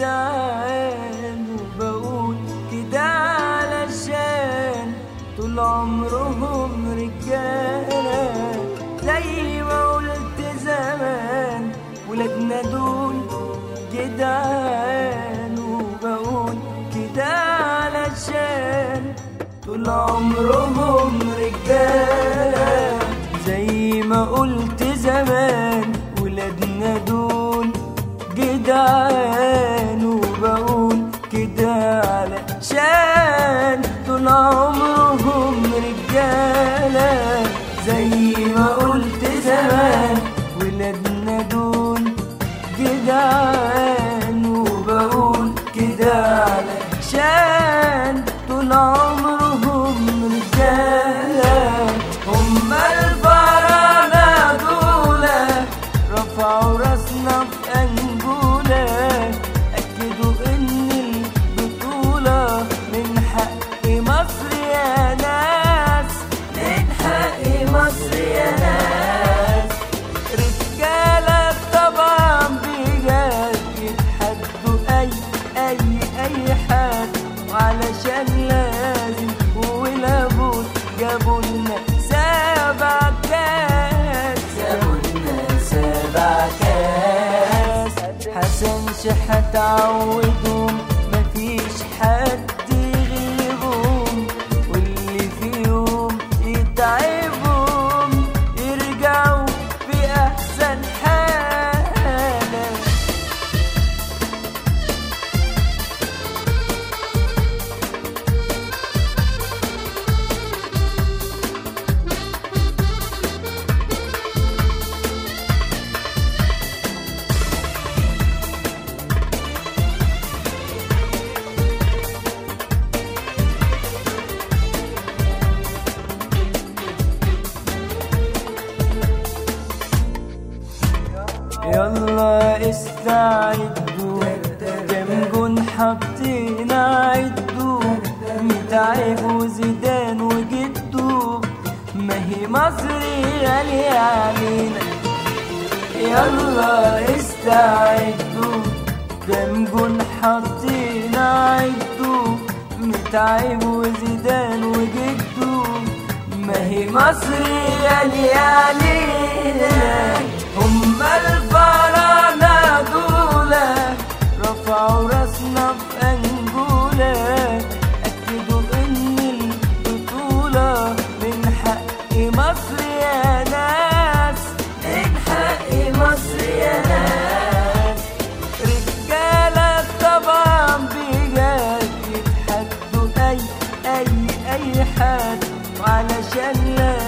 جدعان وبقول كده علشان طول عمرهم رجالة زي ما قلت زمان ولادنا دول جدعان وبقول كده علشان طول عمرهم رجالة زي ما قلت زمان ولادنا دول جدعان وبقول كده علشان طول عمرهم رجالة زي ما قلت زمان ولادنا دول جدعان وبقول كده علشان طول عمرهم رجالة هم الفراعنة دول رفعوا راسنا في أنجولة أكدوا إن البطولة من حق مصر يا ناس من حق مصر يا ناس رجالة طبعا بجد يتحدوا أي أي أي حد وعلشان لازم ولابد جابوا لنا سبع كاس جابوا لنا سبع كاس حسن شحات عودهم مفيش حد يغلبهم واللي فيهم يتعبهم يرجعوا في أحسن حالة يلا استعدوا كم جون حطينا عدوا متعب وزيدان وجدو ما هي مصر غالية علينا يلا استعدوا كم جون حطينا عدوا متعب وزيدان وجدو ما هي مصر غالية علينا هم الفراعنة دول رفعوا راسنا في أنجولة أكدوا إن البطولة من حق مصر يا ناس من حق مصر يا ناس رجالة طبعا بجد يتحدوا أي أي أي حد وعلشان لا